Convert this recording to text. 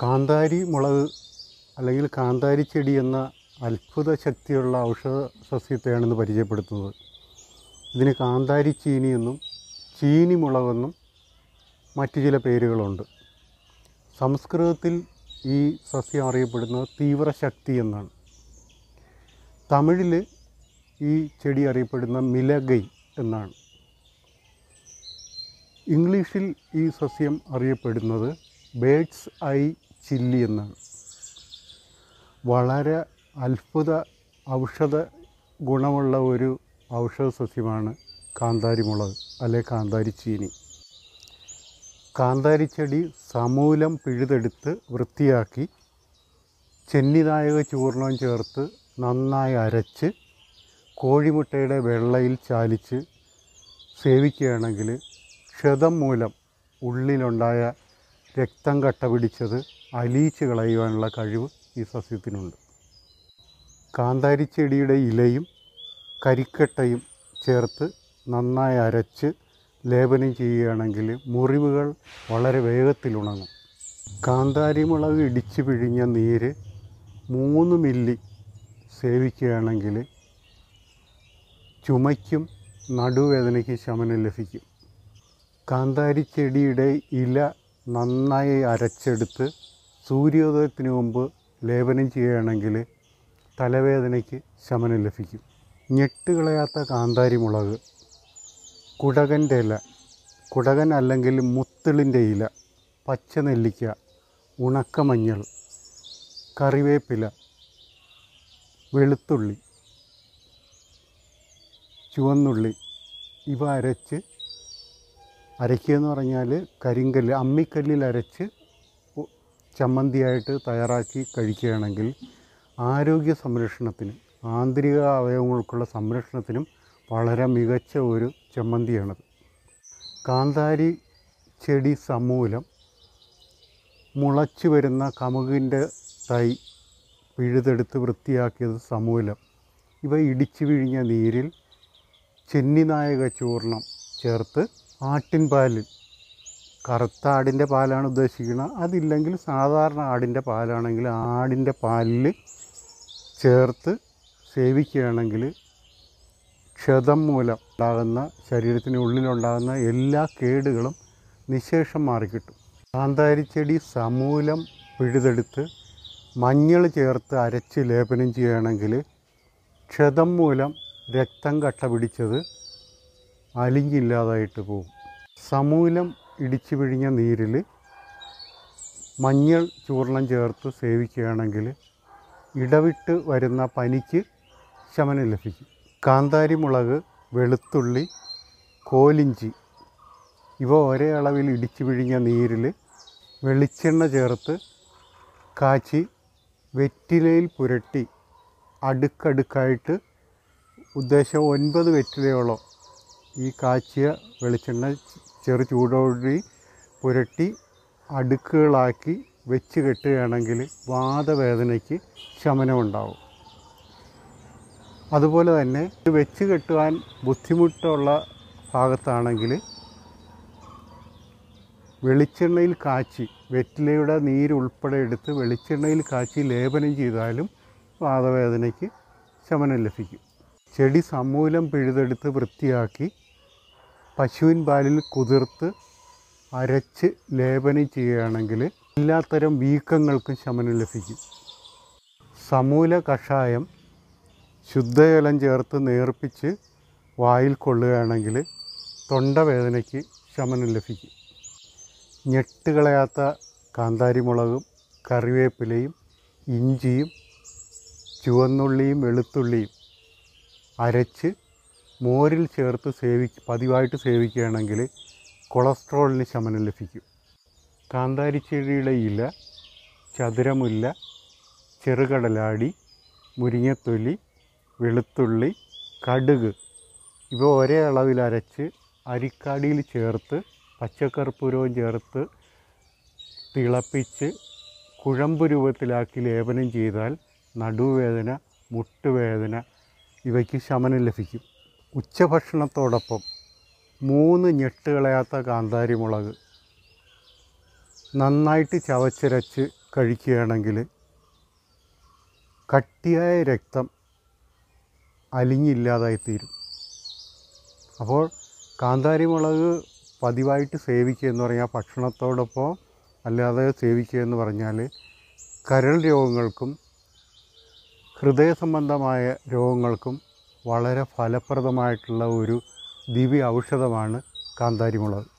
കാന്താരി മുളക് അല്ലെങ്കിൽ കാന്താരി ചെടി എന്ന അത്ഭുത ശക്തിയുള്ള ഔഷധ സസ്യത്തെയാണ് ഇന്ന് പരിചയപ്പെടുത്തുന്നത് ഇതിന് കാന്താരി ചീനി എന്നും ചീനി മുളകെന്നും മറ്റു ചില പേരുകളുണ്ട് സംസ്കൃതത്തിൽ ഈ സസ്യം അറിയപ്പെടുന്നത് തീവ്രശക്തി എന്നാണ് തമിഴിൽ ഈ ചെടി അറിയപ്പെടുന്ന മിലഗൈ എന്നാണ് ഇംഗ്ലീഷിൽ ഈ സസ്യം അറിയപ്പെടുന്നത് ബേഡ്സ് ഐ ചില്ലി എന്നാണ് വളരെ അത്ഭുത ഔഷധ ഗുണമുള്ള ഒരു ഔഷധ സസ്യമാണ് കാന്താരി മുളക് അല്ലെ കാന്താരി ചീനി കാന്താരി ചെടി സമൂലം പിഴുതെടുത്ത് വൃത്തിയാക്കി ചെന്നിനായക ചൂർണം ചേർത്ത് നന്നായി അരച്ച് കോഴിമുട്ടയുടെ വെള്ളയിൽ ചാലിച്ച് സേവിക്കുകയാണെങ്കിൽ ക്ഷതം മൂലം ഉള്ളിലുണ്ടായ രക്തം കട്ട പിടിച്ചത് അലിയിച്ച് കളയുവാനുള്ള കഴിവ് ഈ സസ്യത്തിനുണ്ട് കാന്താരി ചെടിയുടെ ഇലയും കരിക്കട്ടയും ചേർത്ത് നന്നായി അരച്ച് ലേപനം ചെയ്യുകയാണെങ്കിൽ മുറിവുകൾ വളരെ വേഗത്തിൽ ഉണങ്ങും കാന്താരി മുളക് ഇടിച്ച് പിഴിഞ്ഞ നീര് മൂന്ന് മില്ലി സേവിക്കുകയാണെങ്കിൽ ചുമയ്ക്കും നടുവേദനയ്ക്കും ശമനം ലഭിക്കും കാന്താരി ചെടിയുടെ ഇല നന്നായി അരച്ചെടുത്ത് സൂര്യോദയത്തിന് മുമ്പ് ലേപനം ചെയ്യുകയാണെങ്കിൽ തലവേദനയ്ക്ക് ശമനം ലഭിക്കും ഞെട്ടുകളയാത്ത കാന്താരി മുളക് കുടകൻ്റെ ഇല കുടകൻ അല്ലെങ്കിൽ മുത്തിളിൻ്റെ ഇല പച്ച നെല്ലിക്ക ഉണക്കമഞ്ഞൾ കറിവേപ്പില വെളുത്തുള്ളി ചുവന്നുള്ളി ഇവ അരച്ച് അരയ്ക്കുക എന്ന് പറഞ്ഞാൽ കരിങ്കല്ല് അമ്മിക്കല്ലിൽ അരച്ച് ഉ- ചമ്മന്തിയായിട്ട് തയ്യാറാക്കി കഴിക്കുകയാണെങ്കിൽ ആരോഗ്യ സംരക്ഷണത്തിന് ആന്തരിക അവയവങ്ങൾക്കുള്ള സംരക്ഷണത്തിനും വളരെ മികച്ച ഒരു ചമ്മന്തിയാണത് കാന്താരി ചെടി സമൂലം മുളച്ചു വരുന്ന കമുകിൻ്റെ തൈ പിഴുതെടുത്ത് വൃത്തിയാക്കിയത് സമൂലം ഇവ ഇടിച്ചു പിഴിഞ്ഞ നീരിൽ ചെന്നിനായക ചൂർണം ചേർത്ത് ആട്ടിൻ പാലിൽ കറുത്ത ആടിൻ്റെ പാലാണ് ഉദ്ദേശിക്കുന്നത് അതില്ലെങ്കിൽ സാധാരണ ആടിൻ്റെ പാലാണെങ്കിൽ ആടിൻ്റെ പാലിൽ ചേർത്ത് സേവിക്കുകയാണെങ്കിൽ ക്ഷതം മൂലം ഉണ്ടാകുന്ന ശരീരത്തിന് ഉള്ളിലുണ്ടാകുന്ന എല്ലാ കേടുകളും നിശേഷം മാറിക്കിട്ടും കാന്താരിച്ചെടി സമൂലം പിഴുതെടുത്ത് മഞ്ഞൾ ചേർത്ത് അരച്ച് ലേപനം ചെയ്യുകയാണെങ്കിൽ ക്ഷതം മൂലം രക്തം കട്ട പിടിച്ചത് അലിഞ്ഞില്ലാതായിട്ട് പോകും സമൂലം ഇടിച്ചു പിഴിഞ്ഞ നീരിൽ മഞ്ഞൾ ചൂർണം ചേർത്ത് സേവിക്കുകയാണെങ്കിൽ ഇടവിട്ട് വരുന്ന പനിക്ക് ശമനം ലഭിക്കും കാന്താരി മുളക് വെളുത്തുള്ളി കോലിഞ്ചി ഇവ ഒരേ അളവിൽ ഇടിച്ചു പിഴിഞ്ഞ നീരിൽ വെളിച്ചെണ്ണ ചേർത്ത് കാച്ചി വെറ്റിലയിൽ പുരട്ടി അടുക്കടുക്കായിട്ട് ഉദ്ദേശം ഒൻപത് വെറ്റിലയോളം ഈ കാച്ചിയ വെളിച്ചെണ്ണ ചെറു ചൂടോടി പുരട്ടി അടുക്കുകളാക്കി വെച്ച് കെട്ടുകയാണെങ്കിൽ വാദവേദനയ്ക്ക് ശമനമുണ്ടാവും അതുപോലെ തന്നെ ഇത് വെച്ച് കെട്ടുവാൻ ബുദ്ധിമുട്ടുള്ള ഭാഗത്താണെങ്കിൽ വെളിച്ചെണ്ണയിൽ കാച്ചി വെറ്റിലയുടെ നീരുൾപ്പെടെ എടുത്ത് വെളിച്ചെണ്ണയിൽ കാച്ചി ലേപനം ചെയ്താലും വാദവേദനയ്ക്ക് ശമനം ലഭിക്കും ചെടി സമൂലം പിഴുതെടുത്ത് വൃത്തിയാക്കി പശുവിൻ പാലിൽ കുതിർത്ത് അരച്ച് ലേപനം ചെയ്യുകയാണെങ്കിൽ എല്ലാത്തരം വീക്കങ്ങൾക്കും ശമനം ലഭിക്കും സമൂല കഷായം ശുദ്ധജലം ചേർത്ത് നേർപ്പിച്ച് വായിൽ കൊള്ളുകയാണെങ്കിൽ തൊണ്ടവേദനയ്ക്ക് ശമനം ലഭിക്കും ഞെട്ടുകളയാത്ത കാന്താരിമുളകും കറിവേപ്പിലയും ഇഞ്ചിയും ചുവന്നുള്ളിയും വെളുത്തുള്ളിയും അരച്ച് മോരിൽ ചേർത്ത് സേവി പതിവായിട്ട് സേവിക്കുകയാണെങ്കിൽ കൊളസ്ട്രോളിന് ശമനം ലഭിക്കും കാന്താരിച്ചെടിയുടെ ഇല ചതുരമുല്ല ചെറുകടലാടി മുരിങ്ങത്തൊലി വെളുത്തുള്ളി കടുക് ഇവ ഒരേ അളവിൽ അരച്ച് അരിക്കാടിയിൽ ചേർത്ത് പച്ചക്കർപ്പൂരവും ചേർത്ത് തിളപ്പിച്ച് കുഴമ്പ് രൂപത്തിലാക്കി ലേപനം ചെയ്താൽ നടുവേദന മുട്ടുവേദന ഇവയ്ക്ക് ശമനം ലഭിക്കും ഉച്ചഭക്ഷണത്തോടൊപ്പം മൂന്ന് ഞെട്ടുകളയാത്ത കാന്താരി മുളക് നന്നായിട്ട് ചവച്ചരച്ച് കഴിക്കുകയാണെങ്കിൽ കട്ടിയായ രക്തം അലിഞ്ഞില്ലാതായിത്തീരും അപ്പോൾ കാന്താരി മുളക് പതിവായിട്ട് സേവിക്കുക എന്ന് പറഞ്ഞാൽ ഭക്ഷണത്തോടൊപ്പം അല്ലാതെ സേവിക്കുക എന്ന് പറഞ്ഞാൽ കരൾ രോഗങ്ങൾക്കും ഹൃദയ സംബന്ധമായ രോഗങ്ങൾക്കും വളരെ ഫലപ്രദമായിട്ടുള്ള ഒരു ദിവ്യ ഔഷധമാണ് കാന്താരി മുളക്